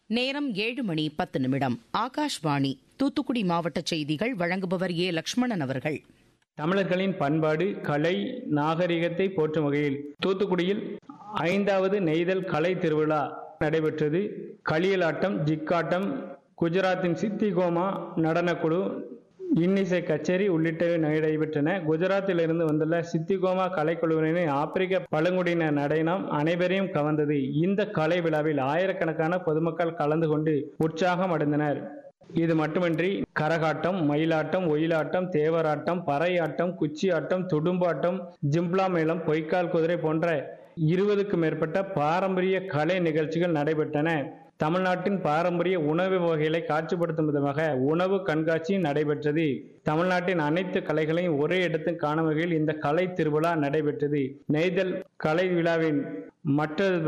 நேரம் ஏழு மணி பத்து நிமிடம் ஆகாஷ்வாணி தூத்துக்குடி மாவட்ட செய்திகள் வழங்குபவர் ஏ லட்சுமணன் அவர்கள் தமிழர்களின் பண்பாடு கலை நாகரிகத்தை போற்றும் வகையில் தூத்துக்குடியில் ஐந்தாவது நெய்தல் கலை திருவிழா நடைபெற்றது களியலாட்டம் ஜிக்காட்டம் குஜராத்தின் சித்திகோமா நடனக்குழு இன்னிசை கச்சேரி உள்ளிட்டவை நடைபெற்றன குஜராத்திலிருந்து வந்துள்ள சித்திகோமா கலைக்குழுவினரின் ஆப்பிரிக்க பழங்குடியினர் நடனம் அனைவரையும் கவர்ந்தது இந்த கலை விழாவில் ஆயிரக்கணக்கான பொதுமக்கள் கலந்து கொண்டு உற்சாகம் அடைந்தனர் இது மட்டுமின்றி கரகாட்டம் மயிலாட்டம் ஒயிலாட்டம் தேவராட்டம் பறையாட்டம் குச்சி ஆட்டம் துடும்பாட்டம் ஜிம்ப்ளா மேளம் பொய்க்கால் குதிரை போன்ற இருபதுக்கும் மேற்பட்ட பாரம்பரிய கலை நிகழ்ச்சிகள் நடைபெற்றன தமிழ்நாட்டின் பாரம்பரிய உணவு வகைகளை காட்சிப்படுத்தும் விதமாக உணவு கண்காட்சி நடைபெற்றது தமிழ்நாட்டின் அனைத்து கலைகளையும் ஒரே இடத்தில் காணும் வகையில் இந்த கலை திருவிழா நடைபெற்றது நெய்தல் கலை விழாவின் மற்ற